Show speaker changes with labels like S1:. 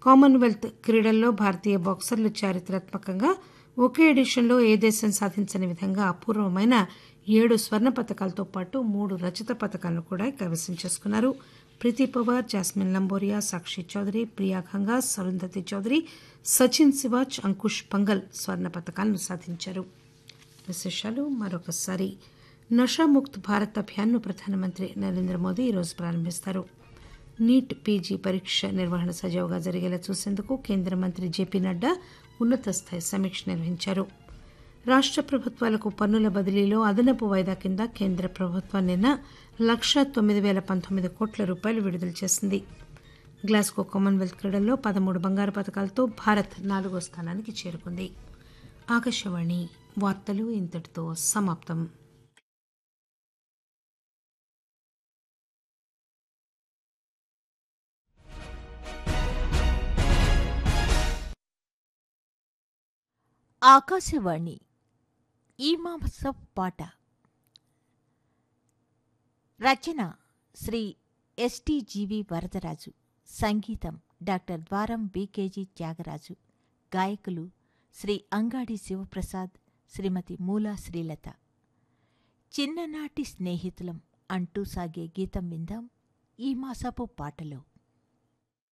S1: Commonwealth క్రీడల్లో భారతీయ బాక్సర్లు చారిత్రాత్మకంగా ఒకే ఎడిషన్లో ఏ దేశం సాధించని విధంగా అపూర్వమైన ఏడు స్వర్ణ పథకాలతో పాటు మూడు రజత పథకాలను కూడా కైవసం చేసుకున్నారు ప్రీతి పవార్ జాస్మిన్ లంబోరియా సాక్షి చౌదరి ప్రియా ఖంగాస్ అరుంధతి చౌదరి సచిన్ శివాజ్ అంకుష్ పంగల్ స్వర్ణ పథకాలను సాధించారు విశేషాలు మరొకసారి నషాముక్త్ భారత్ అభియాన్ను ప్రధానమంత్రి నరేంద్ర మోదీ ఈరోజు ప్రారంభిస్తారు నీట్ పీజీ పరీక్ష నిర్వహణ సజావుగా జరిగేలా చూసేందుకు కేంద్ర మంత్రి జేపీ నడ్డా ఉన్నత స్థాయి సమీక్ష నిర్వహించారు రాష్ట్ర ప్రభుత్వాలకు పన్నుల బదిలీలో అదనపు వాయిదా కింద కేంద్ర ప్రభుత్వం నిన్న లక్ష తొమ్మిది వేల పంతొమ్మిది కోట్ల రూపాయలు విడుదల చేసింది గ్లాస్గో కామన్వెల్త్ క్రీడల్లో పదమూడు బంగారు పథకాలతో భారత్ నాలుగో స్థానానికి చేరుకుంది ఆకాశవాణి వార్తలు ఇంతటితో సమాప్తం
S2: ఆకాశవాణి ఈ మాస పాట రచన శ్రీ ఎస్టిజీవి వరదరాజు సంగీతం డాక్టర్ ద్వారం బీకేజీ త్యాగరాజు గాయకులు శ్రీ అంగాడి శివప్రసాద్ శ్రీమతి మూలా శ్రీలత చిన్ననాటి స్నేహితులం అంటూ సాగే గీతం విందాం ఈ మాసపు పాటలో